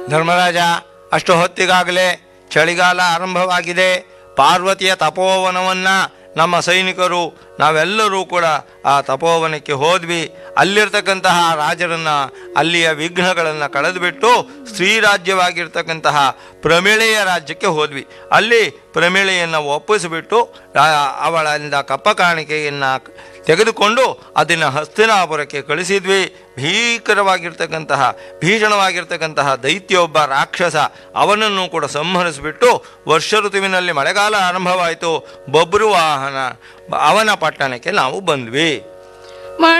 ಧರ್ಮರಾಜ ಅಷ್ಟು ಹೊತ್ತಿಗಾಗಲೇ ಚಳಿಗಾಲ ಆರಂಭವಾಗಿದೆ ಪಾರ್ವತಿಯ ತಪೋವನವನ್ನ ನಮ್ಮ ಸೈನಿಕರು ನಾವೆಲ್ಲರೂ ಕೂಡ ಆ ತಪೋವನಕ್ಕೆ ಹೋದ್ವಿ ಅಲ್ಲಿರ್ತಕ್ಕಂತಹ ರಾಜರನ್ನ ಅಲ್ಲಿಯ ವಿಘ್ನಗಳನ್ನು ಕಳೆದುಬಿಟ್ಟು ಸ್ತ್ರೀ ರಾಜ್ಯವಾಗಿರ್ತಕ್ಕಂತಹ ಪ್ರಮಿಳೆಯ ರಾಜ್ಯಕ್ಕೆ ಹೋದ್ವಿ ಅಲ್ಲಿ ಪ್ರಮಿಳೆಯನ್ನು ಒಪ್ಪಿಸಿಬಿಟ್ಟು ಆ- ಅವಳಿಂದ ಕಪ್ಪ ಕಾಣಿಕೆಯನ್ನು ತೆಗೆದುಕೊಂಡು ಅದನ್ನು ಹಸ್ತಿನಾಪುರಕ್ಕೆ ಕಳಿಸಿದ್ವಿ ಭೀಕರವಾಗಿರ್ತಕ್ಕಂತಹ ಭೀಷಣವಾಗಿರ್ತಕ್ಕಂತಹ ದೈತ್ಯೊಬ್ಬ ರಾಕ್ಷಸ ಅವನನ್ನು ಕೂಡ ಸಂಹರಿಸಿಬಿಟ್ಟು ವರ್ಷ ಋತುವಿನಲ್ಲಿ ಮಳೆಗಾಲ ಆರಂಭವಾಯಿತು ಬಬ್ರು ವಾಹನ ಅವನ ಪಟ್ಟಣಕ್ಕೆ ನಾವು ಬಂದ್ವಿ